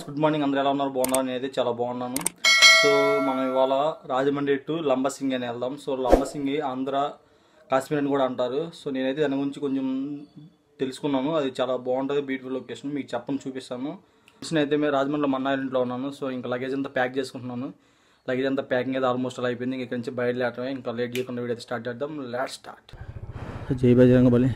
friends good morning అందరూ ఎలా ఉన్నారు బాగున్నారు నేనైతే చాలా బాగున్నాను సో మనం ఇవాళ రాజమండ్రి టు లంబసింగి అని వెళ్దాం సో లంబసింగి ఆంధ్ర కాశ్మీర్ అని కూడా అంటారు సో నేనైతే దాని గురించి కొంచెం తెలుసుకున్నాను అది చాలా బాగుంటుంది బ్యూటిఫుల్ లొకేషన్ మీకు చెప్పని చూపిస్తాను లొకేషన్ అయితే మేము రాజమండ్రిలో మన్నాయిల ఇంట్లో ఉన్నాను సో ఇంకా లగేజ్ అంతా ప్యాక్ చేసుకుంటున్నాను లగేజ్ అంతా ప్యాకింగ్ అయితే ఆల్మోస్ట్ అలా అయిపోయింది ఇంకా ఇక్కడి నుంచి బయలుదేరటమే ఇంకా లేట్ చేయకుండా వీడియో అయితే స్టార్ట్ చేద్దాం లేట్ స్టార్ట్ జై బజరంగ బలి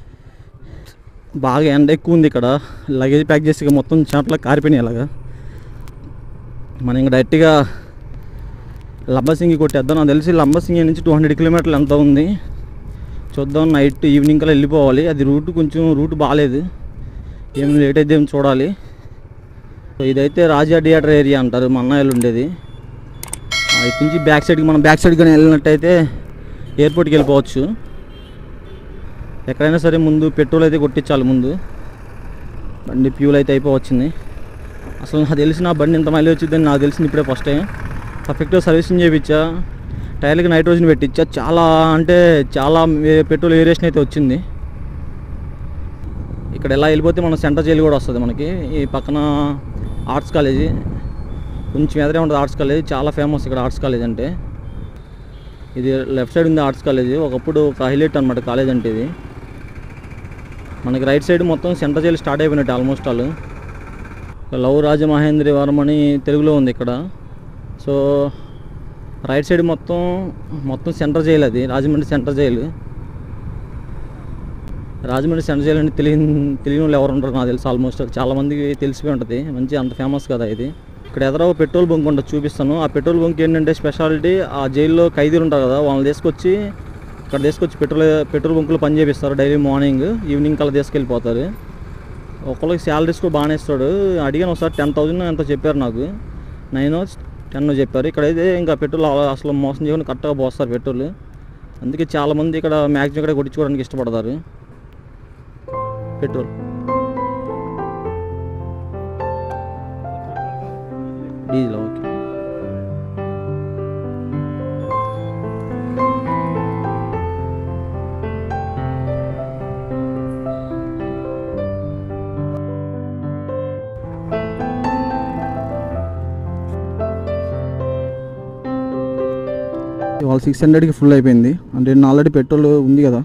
బాగా ఎండ ఎక్కువ ఉంది ఇక్కడ లగేజ్ ప్యాక్ చేసి ఇక మొత్తం చాట్ల కారిపోయినాయి అలాగా మనం ఇంకా డైరెక్ట్గా లంబసింగి కొట్టేద్దాం నాకు తెలిసి లంబసింగి నుంచి టూ హండ్రెడ్ కిలోమీటర్లు ఎంత ఉంది చూద్దాం నైట్ ఈవినింగ్ కల్లా వెళ్ళిపోవాలి అది రూట్ కొంచెం రూట్ బాగాలేదు ఏం లేట్ అయితే ఏం చూడాలి సో ఇదైతే రాజా థియేటర్ ఏరియా అంటారు మన్నాయిలు ఉండేది ఆ, ఇటు నుంచి బ్యాక్ సైడ్కి మనం బ్యాక్ సైడ్ కానీ వెళ్ళినట్టయితే ఎయిర్పోర్ట్కి వెళ్ళిపోవచ్చు ఎక్కడైనా సరే ముందు పెట్రోల్ అయితే కొట్టించాలి ముందు బండి ఫ్యూల్ అయితే అయిపోవచ్చింది అసలు నాకు తెలిసిన బండి ఇంత మైలేజ్ వచ్చిందని నాకు తెలిసింది ఇప్పుడే ఫస్ట్ టైం పర్ఫెక్ట్గా సర్వీసింగ్ చేయించా టైర్లకి నైట్రోజన్ పెట్టించా చాలా అంటే చాలా వే- పెట్రోల్ వేరియేషన్ అయితే వచ్చింది ఇక్కడ ఎలా వెళ్ళిపోతే మన సెంటర్ జైలు కూడా వస్తుంది మనకి ఈ పక్కన ఆర్ట్స్ కాలేజీ కొంచెం ఎదురే ఉంటుంది ఆర్ట్స్ కాలేజ్ చాలా ఫేమస్ ఇక్కడ ఆర్ట్స్ కాలేజ్ అంటే ఇది లెఫ్ట్ సైడ్ ఉంది ఆర్ట్స్ కాలేజ్ ఒకప్పుడు ఒక హైలైట్ అనమాట కాలేజ్ అంటే ఇది మనకి రైట్ సైడ్ మొత్తం సెంటర్ జైలు స్టార్ట్ అయిపోయినట్టు almost all love Rajamahendravaram అని తెలుగులో ఉంది ఇక్కడ సో రైట్ సైడ్ మొత్తం మొత్తం సెంటర్ జైలు అది Rajahmundry centre jail Rajahmundry centre jail అంటే తెలియని తెలియని వాళ్ళు ఎవరు ఉంటారు నాకు తెలుసు ఆల్మోస్ట్ చాలా మందికి తెలిసిపోయి ఉంటుంది మంచి అంత ఫేమస్ కదా ఇది ఇక్కడ ఎదురు ఒక పెట్రోల్ బంక్ ఉంటుంది చూపిస్తాను ఆ పెట్రోల్ బంక్ ఏంటంటే స్పెషాలిటీ ఆ జైల్లో ఖైదీలు ఉంటారు కదా వాళ్ళని తీసుకొచ్చి ఇక్కడ తీసుకొచ్చి పెట్రోల్ పెట్రోల్ బంకులో పని చేపిస్తారు డైలీ మార్నింగ్ ఈవినింగ్ కల్లా తీసుకెళ్ళిపోతారు ఒకళ్ళకి శాలరీస్ కూడా బాగానే ఇస్తాడు అడిగాను ఒకసారి టెన్ థౌజండ్ ఎంత చెప్పారు నాకు నైన్ టెన్ చెప్పారు ఇక్కడైతే ఇంకా పెట్రోల్ అలా అసలు మోసం చేయకుండా కరెక్ట్గా పోస్తారు పెట్రోల్ అందుకే చాలామంది ఇక్కడ మ్యాక్సిమం ఇక్కడ కొట్టించుకోవడానికి ఇష్టపడతారు పెట్రోల్ డీజిల్ ఓకే ఇవాళ సిక్స్ హండ్రెడ్కి ఫుల్ అయిపోయింది అంటే నేను ఆల్రెడీ పెట్రోల్ ఉంది కదా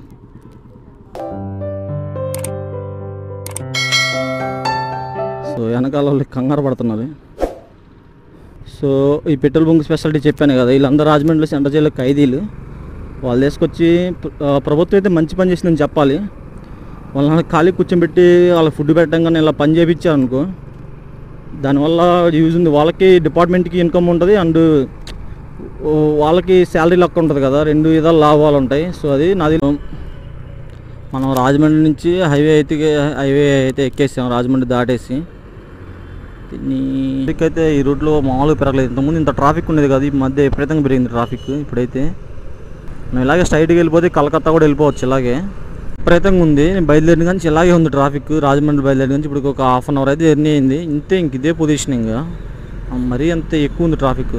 సో వెనకాల వాళ్ళు కంగారు పడుతున్నారు సో ఈ పెట్రోల్ బంక్ స్పెషాలిటీ చెప్పాను కదా వీళ్ళందరూ రాజమండ్రిలో సెంటర్ జైల్లో ఖైదీలు వాళ్ళు తీసుకొచ్చి ప్ర- ఆ, ప్రభుత్వం అయితే మంచి పని చేసిందని చెప్పాలి వాళ్ళని ఖాళీ కూర్చోబెట్టి వాళ్ళకి ఫుడ్ పెట్టడం కానీ ఇలా పని చేయించారు అనుకో దానివల్ల యూజ్ ఉంది వాళ్ళకి డిపార్ట్మెంట్కి ఇన్కమ్ ఉంటుంది అండ్ వాళ్ళకి శాలరీ లెక్క ఉంటుంది కదా రెండు విధాల లాభాలు ఉంటాయి సో అది నాది మనం రాజమండ్రి నుంచి హైవే అయితే హైవే అయితే ఎక్కేసాం రాజమండ్రి దాటేసి దీన్ని ట్రాఫిక్ అయితే ఈ రూట్లో మామూలుగా పెరగలేదు ఇంతకుముందు ఇంత ట్రాఫిక్ ఉండేది కదా ఈ మధ్య విపరీతంగా పెరిగింది ట్రాఫిక్ ఇప్పుడైతే మనం ఇలాగే స్ట్రైట్కి వెళ్ళిపోతే కలకత్తా కూడా వెళ్ళిపోవచ్చు ఇలాగే విపరీతంగా ఉంది నేను బయలుదేరిన కానీ ఇలాగే ఉంది ట్రాఫిక్ రాజమండ్రి బయలుదేరిన నుంచి ఇప్పుడు ఒక హాఫ్ అన్ అవర్ అయితే జర్నీ అయింది ఇంతే ఇంక ఇదే పొజిషన్ ఇంకా ఆ, మరీ అంత ఎక్కువ ఉంది ట్రాఫిక్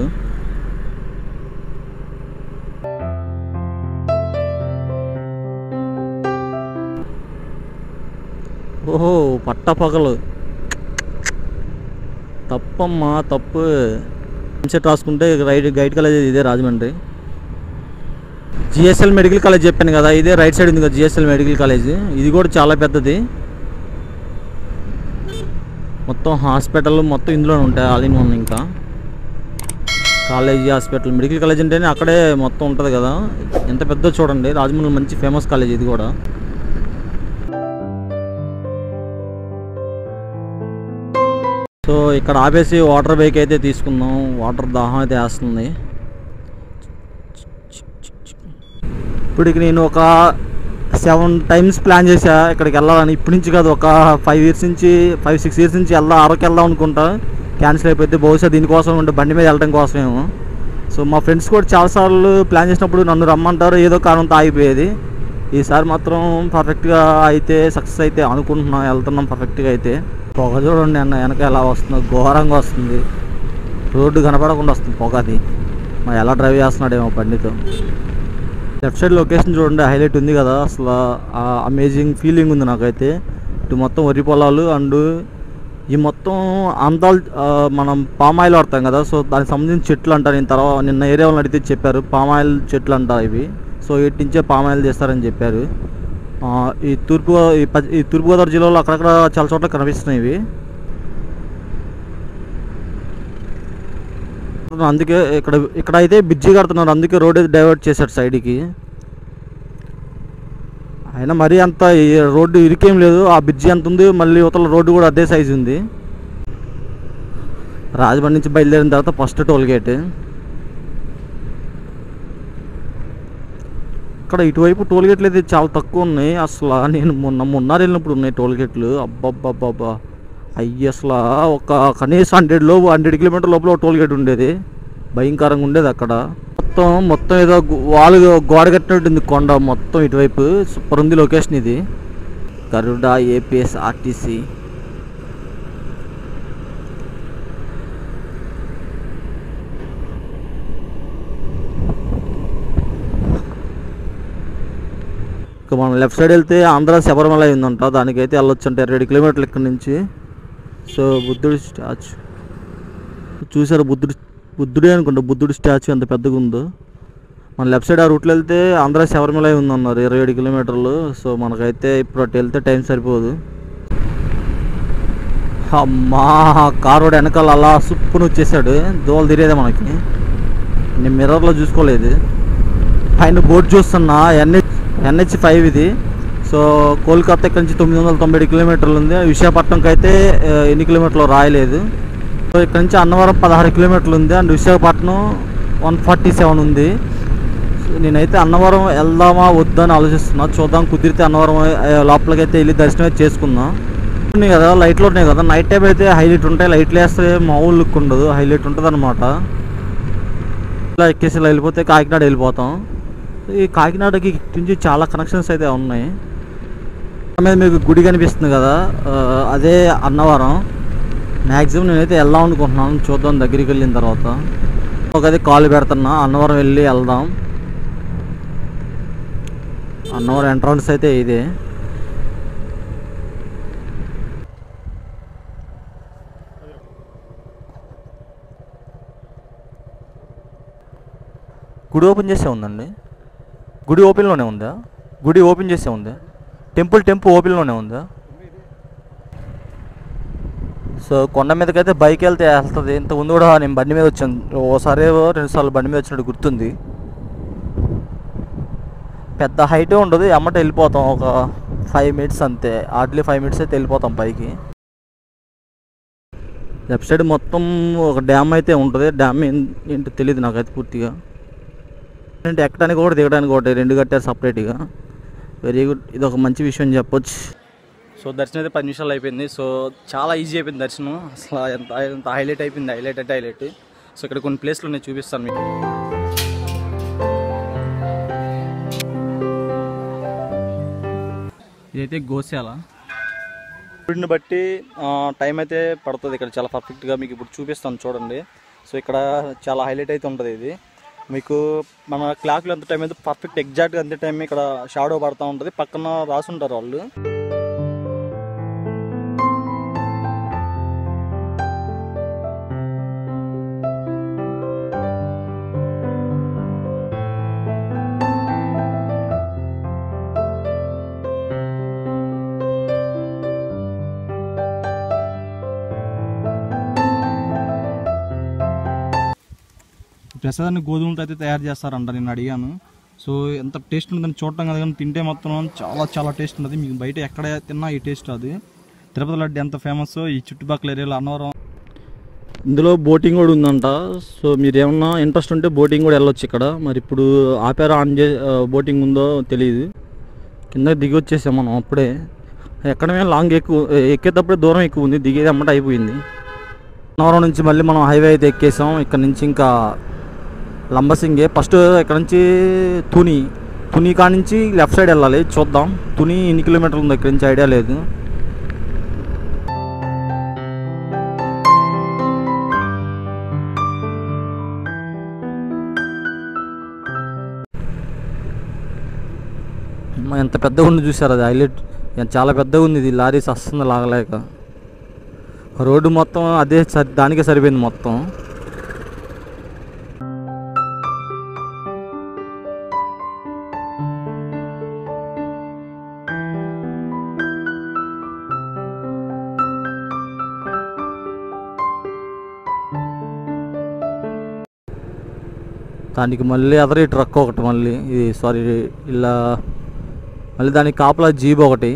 ఓహో పట్టపగలు తప్పమ్మా తప్పు సెట్ రాసుకుంటే రైట్ గైడ్ కాలేజ్ ఇదే రాజమండ్రి జిఎస్ఎల్ మెడికల్ కాలేజ్ చెప్పాను కదా ఇదే రైట్ సైడ్ ఉంది కదా జిఎస్ఎల్ మెడికల్ కాలేజ్ ఇది కూడా చాలా పెద్దది మొత్తం హాస్పిటల్ మొత్తం ఇందులోనే ఉంటాయి ఆల్ ఇన్ వన్ ఇంకా కాలేజీ హాస్పిటల్ మెడికల్ కాలేజ్ అంటేనే అక్కడే మొత్తం ఉంటుంది కదా ఎంత పెద్ద చూడండి రాజమండ్రి మంచి ఫేమస్ కాలేజ్ ఇది కూడా సో ఇక్కడ ఆపేసి వాటర్ బైక్ అయితే తీసుకుందాం వాటర్ దాహం అయితే వేస్తుంది ఇప్పటికి నేను ఒక సెవెన్ టైమ్స్ ప్లాన్ చేశా ఇక్కడికి వెళ్ళాలని ఇప్పటి నుంచి కాదు ఒక ఫైవ్ ఇయర్స్ నుంచి ఫైవ్ సిక్స్ ఇయర్స్ నుంచి వెళ్దాం అరకు వెళ్దాం అనుకుంటా క్యాన్సిల్ అయిపోతే బహుశా దీనికోసం ఉంటే బండి మీద వెళ్ళడం కోసమేమో సో మా ఫ్రెండ్స్ కూడా చాలాసార్లు ప్లాన్ చేసినప్పుడు నన్ను రమ్మంటారు ఏదో కారణంతో ఆగిపోయేది ఈసారి మాత్రం పర్ఫెక్ట్గా అయితే సక్సెస్ అయితే అనుకుంటున్నాం వెళ్తున్నాం పర్ఫెక్ట్గా అయితే పొగ చూడండి అన్న వెనక ఎలా వస్తుందో ఘోరంగా వస్తుంది రోడ్డు కనపడకుండా వస్తుంది పొగ అది మరి ఎలా డ్రైవ్ చేస్తున్నాడేమో బండితో లెఫ్ట్ సైడ్ లొకేషన్ చూడండి హైలైట్ ఉంది కదా అసలు అమేజింగ్ ఫీలింగ్ ఉంది నాకైతే ఇటు మొత్తం వరి పొలాలు అండ్ ఈ మొత్తం ఆందాల్ ఆ, మనం పామాయిల్ వాడతాం కదా సో దానికి సంబంధించిన చెట్లు అంటారు నేను తర్వాత నిన్న ఏరియా వాళ్ళని అడిగితే చెప్పారు పామాయిల్ చెట్లు అంటారు ఇవి సో వీటి నుంచే పామాయిల్ చేస్తారని చెప్పారు ఆ, ఈ తూర్పు ఈ ప- ఈ తూర్పుగోదావరి జిల్లాలో అక్కడక్కడ చాలా చోట్ల కనిపిస్తున్నాయి ఇవి అందుకే ఇక్కడ ఇక్కడ అయితే బ్రిడ్జి కడుతున్నారు అందుకే రోడ్ అయితే డైవర్ట్ చేశారు సైడ్కి అయినా మరీ అంత ఈ రోడ్డు ఇరికేం లేదు ఆ బ్రిడ్జి ఎంత ఉంది మళ్ళీ యువతల రోడ్డు కూడా అదే సైజు ఉంది రాజమండ్రి నుంచి బయలుదేరిన తర్వాత ఫస్ట్ టోల్ గేట్ ఇక్కడ ఇటువైపు టోల్ గేట్లు అయితే చాలా తక్కువ ఉన్నాయి అసలు నేను మొన్న మొన్న వెళ్ళినప్పుడు ఉన్నాయి టోల్ గేట్లు అబ్బబ్బబ్బబ్బా అయ్యి అసలు ఒక కనీసం హండ్రెడ్ లో హండ్రెడ్ కిలోమీటర్ లోపల ఒక టోల్ గేట్ ఉండేది భయంకరంగా ఉండేది అక్కడ మొత్తం మొత్తం ఏదో గు- వాళ్ళు గోడ కట్టినట్టుంది కొండ మొత్తం ఇటువైపు సూపర్ ఉంది లొకేషన్ ఇది గరుడ ఏపీఎస్ ఆర్టీసీ ఇక మనం లెఫ్ట్ సైడ్ వెళ్తే ఆంధ్ర శబరిమల ఉందంట దానికైతే వెళ్ళొచ్చు అంటే రెండు కిలోమీటర్లు ఇక్కడ నుంచి సో బుద్ధుడి స్టాచ్యూ చూసారు బుద్ధుడి బుద్ధుడే అనుకుంటా బుద్ధుడి స్టాచ్యూ ఎంత పెద్దగా ఉందో మన లెఫ్ట్ సైడ్ ఆ రూట్లో వెళ్తే ఆంధ్ర శబరిమల ఉందన్నారు ఇరవై ఏడు కిలోమీటర్లు సో మనకైతే ఇప్పుడు అటు వెళ్తే టైం సరిపోదు అమ్మా కారు వాడు వెనకాల అలా సుప్పును వచ్చేసాడు దోవలు తిరేదే మనకి నేను మిర్రర్లో చూసుకోలేదు పైన బోర్డు చూస్తున్నా ఎన్హెచ్ ఎన్హెచ్ ఫైవ్ ఇది సో కోల్కతా ఇక్కడ నుంచి తొమ్మిది వందల తొంభై ఏడు కిలోమీటర్లు ఉంది విశాఖపట్నంకి అయితే ఆ, ఎన్ని కిలోమీటర్లు రాయలేదు సో ఇక్కడ నుంచి అన్నవరం పదహారు కిలోమీటర్లు ఉంది and Visakhapatnam one forty seven ఉంది సో నేనైతే అన్నవరం వెళ్దామా వద్దా అని ఆలోచిస్తున్నా చూద్దాం కుదిరితే అన్నవరం ఆ, లోపలికి అయితే వెళ్ళి దర్శనం అయితే చేసుకుందాం ఉన్నాయి కదా లైట్లు ఉన్నాయి కదా నైట్ టైం అయితే హైలైట్ ఉంటాయి లైట్లు వేస్తే మామూలు లుక్ ఉండదు హైలైట్ ఉంటుంది అనమాట ఇలా ఎక్కేసి ఇలా వెళ్ళిపోతే కాకినాడ వెళ్ళిపోతాం ఈ కాకినాడకి ఇటు నుంచి చాలా కనెక్షన్స్ అయితే ఉన్నాయి మీద మీకు గుడి కనిపిస్తుంది కదా ఆ, అదే అన్నవరం మ్యాక్సిమం నేనైతే వెళ్దాం అనుకుంటున్నాను చూద్దాం దగ్గరికి వెళ్ళిన తర్వాత ఒకది కాల్ పెడుతున్నా అన్నవరం వెళ్ళి వెళ్దాం అన్నవరం ఎంట్రన్స్ అయితే ఇదే గుడి ఓపెన్ చేసే ఉందండి గుడి ఓపెన్లోనే ఉందా గుడి ఓపెన్ చేసే ఉందా టెంపుల్ టెంపుల్ ఓపెన్లోనే ఉందా సో కొండ మీదకైతే బైక్ వెళ్తే వెళ్తుంది ఇంత ముందు కూడా నేను బండి మీద వచ్చాను ఓసారి రెండు సార్లు బండి మీద వచ్చినట్టు గుర్తుంది పెద్ద హైట్ ఉండదు ఎమ్మట వెళ్ళిపోతాం ఒక ఫైవ్ మినిట్స్ అంతే హార్డ్లీ ఫైవ్ మినిట్స్ అయితే వెళ్ళిపోతాం పైకి లెఫ్ట్ సైడ్ మొత్తం ఒక డ్యామ్ అయితే ఉంటుంది డ్యామ్ ఏం- ఏంటో తెలియదు నాకైతే పూర్తిగా అంటే ఎక్కడానికి కూడా దిగడానికి ఒకటి రెండు కట్టారు సపరేట్గా వెరీ గుడ్ ఇది ఒక మంచి విషయం చెప్పొచ్చు సో దర్శనం అయితే పది నిమిషాలు అయిపోయింది సో చాలా ఈజీ అయిపోయింది దర్శనం అసలు ఎంత ఎంత హైలైట్ అయిపోయింది హైలైట్ అంటే హైలైట్ సో ఇక్కడ కొన్ని ప్లేస్లు నేను చూపిస్తాను మీకు ఇదైతే గోశాల వీటిని బట్టి టైం అయితే పడుతుంది ఇక్కడ చాలా పర్ఫెక్ట్గా మీకు ఇప్పుడు చూపిస్తాను చూడండి సో ఇక్కడ చాలా హైలైట్ అయితే ఉంటుంది ఇది మీకు మన క్లాక్లో ఎంత టైం అయితే పర్ఫెక్ట్ ఎగ్జాక్ట్గా అంతే టైం ఇక్కడ షాడో పడుతూ ఉంటుంది పక్కన రాసి ఉంటారు వాళ్ళు ప్రసాదాన్ని గోధుమలతో అయితే తయారు చేస్తారంట నేను అడిగాను సో ఎంత టేస్ట్ ఉందని చూడటం కదా కానీ తింటే మాత్రం చాలా చాలా టేస్ట్ ఉంటుంది మీకు బయట ఎక్కడ తిన్నా ఈ టేస్ట్ అది తిరుపతి లడ్డు ఎంత ఫేమస్ ఈ చుట్టుపక్కల ఏరియాలో అన్నవరం ఇందులో బోటింగ్ కూడా ఉందంట సో మీరు ఏమన్నా ఇంట్రెస్ట్ ఉంటే బోటింగ్ కూడా వెళ్ళొచ్చు ఇక్కడ మరి ఇప్పుడు ఆపారా ఆన్ చే బోటింగ్ ఉందో తెలియదు కింద దిగి వచ్చేసాం మనం అప్పుడే ఎక్కడమే లాంగ్ ఎక్కువ ఎక్కేటప్పుడే దూరం ఎక్కువ ఉంది దిగేది అమ్మట అయిపోయింది అన్నవరం నుంచి మళ్ళీ మనం హైవే అయితే ఎక్కేసాం ఇక్కడ నుంచి ఇంకా లంబసింగే ఫస్ట్ ఇక్కడ నుంచి తుని తుని కాడ నుంచి లెఫ్ట్ సైడ్ వెళ్ళాలి చూద్దాం తుని ఎన్ని కిలోమీటర్లు ఉంది ఇక్కడ నుంచి ఐడియా లేదు అమ్మ, ఎంత పెద్దగా ఉంది చూసారు అది హైలైట్ ఎంత చాలా పెద్దగా ఉంది ఇది లారీస్ వస్తుంది లాగలేక రోడ్డు మొత్తం అదే సరి దానికే సరిపోయింది మొత్తం దానికి మళ్ళీ అదర్ ఈ ట్రక్ ఒకటి మళ్ళీ ఇది సారీ ఇలా మళ్ళీ దానికి కాపలా జీప్ ఒకటి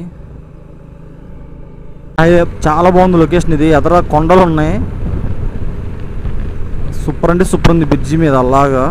అయ్యే, చాలా బాగుంది లొకేషన్ ఇది ఎదర కొండలు ఉన్నాయి సూపర్ అంటే సూపర్ ఉంది బ్రిడ్జి మీద అలాగా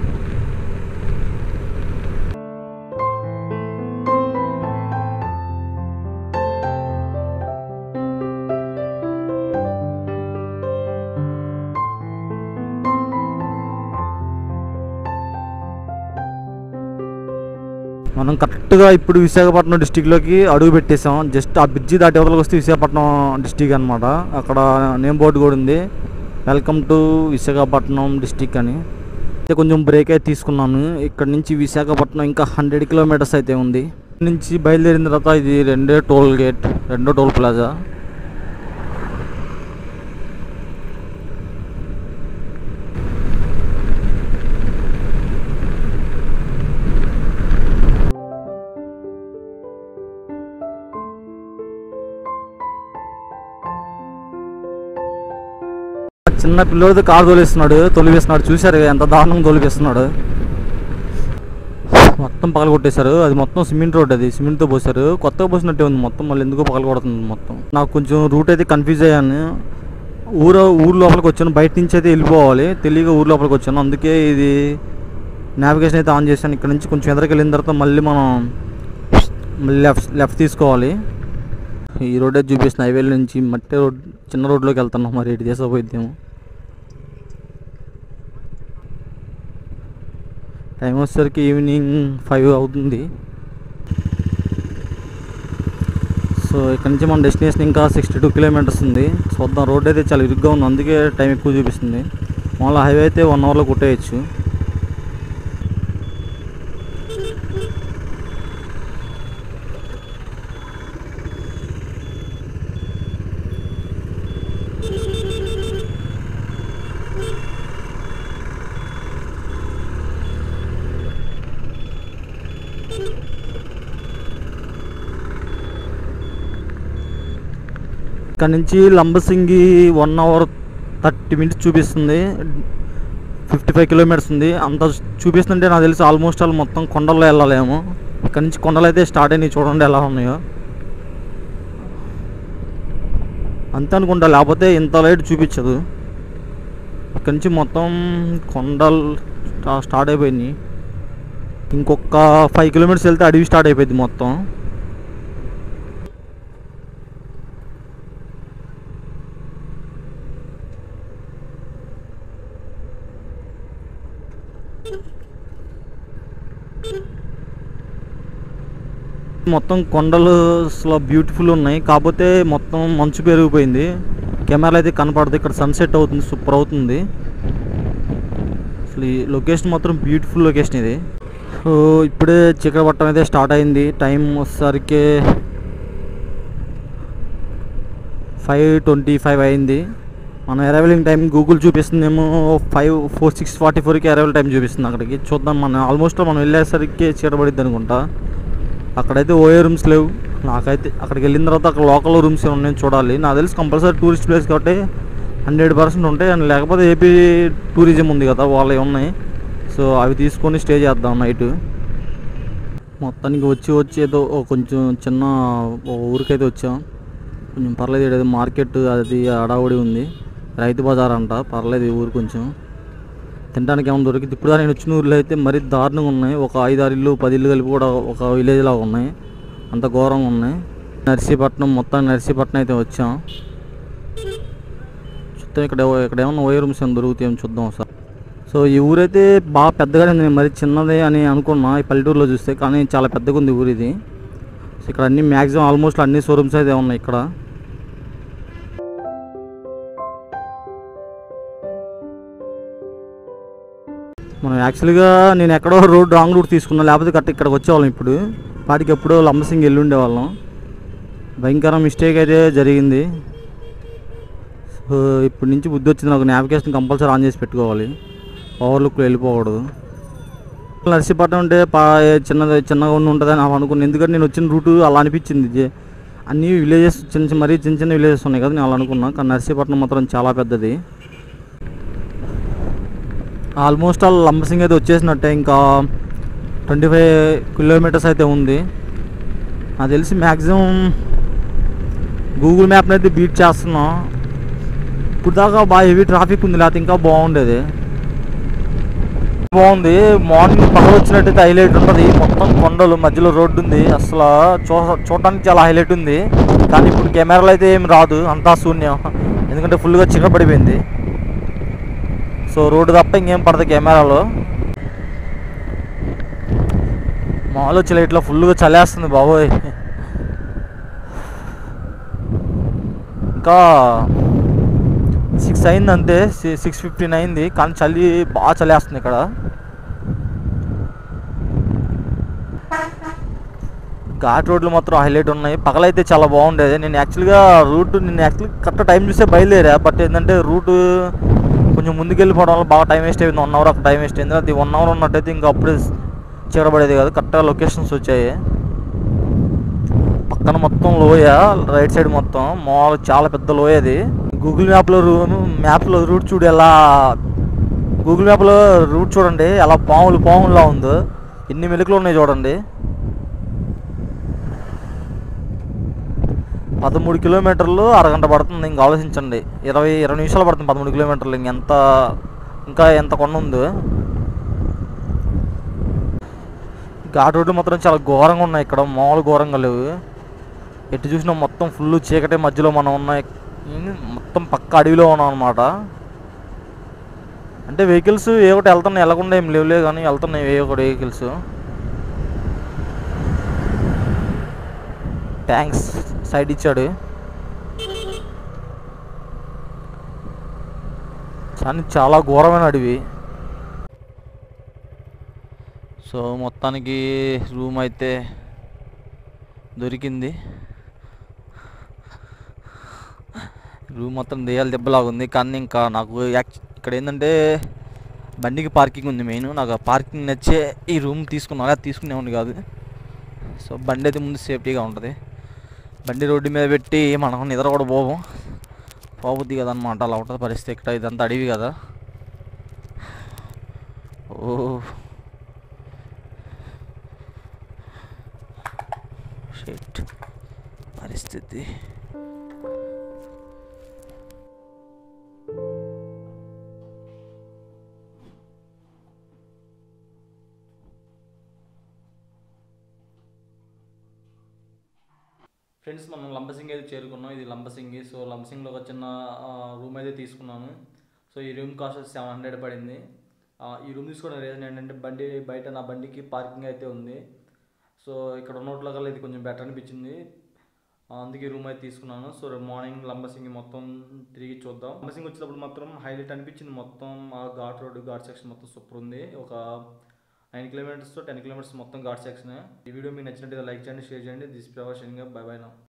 మనం కరెక్ట్గా ఇప్పుడు విశాఖపట్నం డిస్టిక్లోకి అడుగు పెట్టేసాం జస్ట్ ఆ బ్రిడ్జి దాటి అవతలకి వస్తే విశాఖపట్నం డిస్టిక్ అనమాట అక్కడ నేమ్ బోర్డు కూడా ఉంది వెల్కమ్ టు విశాఖపట్నం డిస్టిక్ అని అయితే కొంచెం బ్రేక్ అయితే తీసుకున్నాను ఇక్కడ నుంచి విశాఖపట్నం ఇంకా హండ్రెడ్ కిలోమీటర్స్ అయితే ఉంది ఇక్కడ నుంచి బయలుదేరిన తర్వాత ఇది రెండే టోల్ గేట్ రెండో టోల్ ప్లాజా చిన్న పిల్లోడితో కారు తోలిస్తున్నాడు తొలిపిస్తున్నాడు చూశారు కదా ఎంత దారుణంగా తొలిపిస్తున్నాడు మొత్తం పగల కొట్టేశారు అది మొత్తం సిమెంట్ రోడ్ అది సిమెంట్తో పోసారు కొత్తగా పోసినట్టే ఉంది మొత్తం మళ్ళీ ఎందుకో పగల కొడుతుంది మొత్తం నాకు కొంచెం రూట్ అయితే కన్ఫ్యూజ్ అయ్యాను ఊరు ఊరు లోపలికి వచ్చాను బయట నుంచి అయితే వెళ్ళిపోవాలి తెలియక ఊరు లోపలికి వచ్చాను అందుకే ఇది నావిగేషన్ అయితే ఆన్ చేశాను ఇక్కడ నుంచి కొంచెం ఎదరికి వెళ్ళిన తర్వాత మళ్ళీ మనం మళ్ళీ లెఫ్ట్ లెఫ్ట్ తీసుకోవాలి ఈ రోడ్డే చూపిస్తున్న హైవేల నుంచి మట్టి రోడ్ చిన్న రోడ్లోకి వెళ్తున్నాం మరి ఇటు తీసుకుపోయిద్దాము టైం వచ్చేసరికి ఈవినింగ్ ఫైవ్ అవుతుంది సో ఇక్కడ నుంచి మన డెస్టినేషన్ ఇంకా సిక్స్టీ టూ కిలోమీటర్స్ ఉంది చూద్దాం రోడ్ అయితే చాలా ఇరుగ్గా ఉంది అందుకే టైం ఎక్కువ చూపిస్తుంది మామూలు హైవే అయితే వన్ అవర్లో కొట్టేయచ్చు ఇక్కడ నుంచి Lambasingi one hour thirty minutes చూపిస్తుంది ఫిఫ్టీ ఫైవ్ కిలోమీటర్స్ ఉంది అంత చూపిస్తుంటే నాకు తెలిసి ఆల్మోస్ట్ ఆల్ మొత్తం కొండల్లో వెళ్ళాలేమో ఇక్కడ నుంచి కొండలు అయితే స్టార్ట్ అయినాయి చూడండి ఎలా ఉన్నాయో అంతే అనుకుంటా లేకపోతే ఇంత లైట్ చూపించదు ఇక్కడ నుంచి మొత్తం కొండలు స్టా- స్టార్ట్ అయిపోయినాయి ఇంకొక ఫైవ్ కిలోమీటర్స్ వెళ్తే అడవి స్టార్ట్ అయిపోయింది మొత్తం మొత్తం కొండలు అసలు బ్యూటిఫుల్ ఉన్నాయి కాకపోతే మొత్తం మంచు పెరిగిపోయింది కెమెరాలో అయితే కనపడదు ఇక్కడ సన్సెట్ అవుతుంది సూపర్ అవుతుంది అసలు ఈ లొకేషన్ మాత్రం బ్యూటిఫుల్ లొకేషన్ ఇది సో ఇప్పుడే చీకటి పట్టడం అయితే స్టార్ట్ అయింది టైం వచ్చేసరికి ఫైవ్ ట్వంటీ ఫైవ్ అయింది మన అరైవలింగ్ టైం గూగుల్ చూపిస్తుందేమో ఫైవ్ ఫోర్ సిక్స్ ఫార్టీ ఫోర్కి అరైవల్ టైం చూపిస్తుంది అక్కడికి చూద్దాం మనం ఆల్మోస్ట్ మనం వెళ్ళేసరికి చీకటపడిద్ది అనుకుంటా అక్కడైతే ఓఏ రూమ్స్ లేవు నాకైతే అక్కడికి వెళ్ళిన తర్వాత అక్కడ లోకల్ రూమ్స్ ఏమైనా ఉన్నాయో చూడాలి నాకు తెలిసి కంపల్సరీ టూరిస్ట్ ప్లేస్ కాబట్టి హండ్రెడ్ పర్సెంట్ ఉంటాయి అండ్ లేకపోతే ఏపీ టూరిజం ఉంది కదా వాళ్ళవి ఉన్నాయి సో అవి తీసుకొని స్టే చేద్దాం నైట్ మొత్తానికి వచ్చి వచ్చి ఏదో ఓ కొంచెం చిన్న ఓ ఊరికైతే వచ్చాం కొంచెం పర్లేదు ఏదో మార్కెట్ అది అడావుడి ఉంది రైతు బజార్ అంట పర్లేదు ఈ ఊరు కొంచెం తినడానికి ఏమైనా దొరికింది ఇప్పుడు నేను వచ్చిన ఊర్లో అయితే మరీ దారుణంగా ఉన్నాయి ఒక ఐదు ఆరు ఇల్లు పది ఇల్లు కలిపి కూడా ఒక విలేజ్ లాగా ఉన్నాయి అంత ఘోరంగా ఉన్నాయి నర్సీపట్నం మొత్తం నర్సీపట్నం అయితే వచ్చాం చూద్దాం ఇక్కడ ఇక్కడ ఏమన్నా ఓయే రూమ్స్ ఏమైనా దొరుకుతాయేమో చూద్దాం సార్ సో ఈ ఊరైతే బాగా పెద్దగానే ఉంది మరి చిన్నదే అని అనుకున్నా ఈ పల్లెటూరులో చూస్తే కానీ చాలా పెద్దగా ఉంది ఊరు ఇది సో ఇక్కడ అన్ని మ్యాక్సిమం ఆల్మోస్ట్ అన్ని షోరూమ్స్ అయితే ఉన్నాయి ఇక్కడ మనం యాక్చువల్గా నేను ఎక్కడో రోడ్ రాంగ్ రూట్ తీసుకున్నా లేకపోతే కరెక్ట్ ఇక్కడికి వచ్చేవాళ్ళం ఇప్పుడు వాటికి ఎప్పుడో లంబసింగ్ వెళ్ళి ఉండేవాళ్ళం భయంకర మిస్టేక్ అయితే జరిగింది సో ఇప్పటి నుంచి బుద్ధి వచ్చింది నాకు నావిగేషన్ కంపల్సరీ ఆన్ చేసి పెట్టుకోవాలి ఓవర్లుక్ వెళ్ళిపోకూడదు నర్సీపట్నం అంటే పా చిన్నది చిన్నగా ఉండి ఉంటుందని నాకు అనుకున్నాను ఎందుకంటే నేను వచ్చిన రూటు అలా అనిపించింది జే- అన్ని విలేజెస్ చిన్న చిన్న మరీ చిన్న చిన్న విలేజెస్ ఉన్నాయి కదా నేను అలా అనుకున్నా కానీ నర్సీపట్నం మాత్రం చాలా పెద్దది ఆల్మోస్ట్ ఆల్ లంబసింగ్ అయితే వచ్చేసినట్టే ఇంకా ట్వంటీ ఫైవ్ కిలోమీటర్స్ అయితే ఉంది నాకు తెలిసి మ్యాక్సిమం గూగుల్ మ్యాప్ని అయితే బీట్ చేస్తున్నాం ఇప్పుడు దాకా బాగా హెవీ ట్రాఫిక్ ఉంది లేకపోతే ఇంకా బాగుండేది బాగుంది మార్నింగ్ పగలు వచ్చినట్టయితే హైలైట్ ఉంటుంది మొత్తం కొండలు మధ్యలో రోడ్డు ఉంది అసలు చూ చూడడానికి చాలా హైలైట్ ఉంది కానీ ఇప్పుడు కెమెరాలో అయితే ఏం రాదు అంతా శూన్యం ఎందుకంటే ఫుల్గా చీకటి పడిపోయింది సో రోడ్డు తప్ప ఇంకేం పడదు కెమెరాలో మామూలు వచ్చి ఇట్లా ఫుల్గా చలేస్తుంది బాబోయ్ ఇంకా సిక్స్ అయింది అంతే సిక్స్ ఫిఫ్టీన్ అయింది కానీ చలి బాగా చలేస్తుంది ఇక్కడ ఘాట్ రోడ్లు మాత్రం హైలైట్ ఉన్నాయి పగలైతే చాలా బాగుండేది నేను యాక్చువల్గా రూట్ నేను యాక్చువల్లీ కరెక్ట్ టైం చూసే బయలుదేరా బట్ ఏంటంటే రూట్ కొంచెం ముందుకెళ్ళిపోవడం వల్ల బాగా టైం వేస్ట్ అయింది వన్ అవర్ అక్కడ టైం వేస్ట్ అయింది అది వన్ అవర్ ఉన్నట్టయితే ఇంకా అప్పుడే చీరబడేది కాదు కరెక్ట్గా లొకేషన్స్ వచ్చాయి పక్కన మొత్తం లోయ రైట్ సైడ్ మొత్తం మామూలు చాలా పెద్ద లోయ అది గూగుల్ మ్యాప్లో రూ మ్యాప్లో రూట్ చూడు ఎలా గూగుల్ మ్యాప్లో రూట్ చూడండి ఎలా పాములు పాములా ఉందో ఎన్ని మెలుకులు ఉన్నాయి చూడండి పదమూడు కిలోమీటర్లు అరగంట పడుతుంది ఇంకా ఆలోచించండి ఇరవై ఇరవై నిమిషాలు పడుతుంది పదమూడు కిలోమీటర్లు ఇంకెంత ఇంకా ఎంత కొండ ఉందో ఘాట్ రోడ్లు మాత్రం చాలా ఘోరంగా ఉన్నాయి ఇక్కడ మామూలు ఘోరంగా లేవు ఎటు చూసినా మొత్తం ఫుల్ చీకటి మధ్యలో మనం ఉన్నాయి మొత్తం పక్క అడవిలో ఉన్నాం అనమాట అంటే వెహికల్స్ ఏ ఒకటి వెళ్తున్నాయి వెళ్ళకుండా ఏం లేవులే కానీ వెళ్తున్నాయి ఏ ఒకటి వెహికల్స్ ట్యాంక్స్ సైడ్ ఇచ్చాడు కానీ చాలా ఘోరమైన అడవి సో మొత్తానికి రూమ్ అయితే దొరికింది రూమ్ మొత్తం దేయాలి దెబ్బలాగా ఉంది కానీ ఇంకా నాకు యాక్చు ఇక్కడ ఏంటంటే బండికి పార్కింగ్ ఉంది మెయిన్ నాకు ఆ పార్కింగ్ నచ్చే ఈ రూమ్ తీసుకున్నా అది తీసుకునేవాడిని కాదు సో బండి అయితే ముందు సేఫ్టీగా ఉంటుంది బండి రోడ్డు మీద పెట్టి మనం నిద్ర కూడా పోము పోబుద్ది కదా అనమాట అలా ఉంటుంది పరిస్థితి ఇక్కడ ఇదంతా అడవి కదా ఓ షిట్ పరిస్థితి ఫ్రెండ్స్ మనం లంబసింగ్ అయితే చేరుకున్నాం ఇది లంబసింగి సో లంబసింగ్లో ఒక చిన్న రూమ్ అయితే తీసుకున్నాను సో ఈ రూమ్ కాస్ట్ సెవెన్ హండ్రెడ్ పడింది ఆ, ఈ రూమ్ తీసుకోవడం రీజన్ ఏంటంటే బండి బయట నా బండికి పార్కింగ్ అయితే ఉంది సో ఇక్కడ ఉన్నట్ల కల్లా ఇది కొంచెం బెటర్ అనిపించింది ఆ, అందుకే రూమ్ అయితే తీసుకున్నాను సో రేపు మార్నింగ్ లంబసింగి మొత్తం తిరిగి చూద్దాం లంబసింగి వచ్చినప్పుడు మాత్రం హైలైట్ అనిపించింది మొత్తం ఆ ఘాట్ రోడ్ ఘాట్ సెక్షన్ మొత్తం సూపర్ ఉంది ఒక నైన్ కిలోమీటర్స్ టెన్ కిలోమీటర్స్ మొత్తం ఘాట్ సెక్షన్ ఈ వీడియో మీకు నచ్చినట్టు లైక్ చేయండి షేర్ చేయండి దిస్ ప్రవాషన్ బై బై నా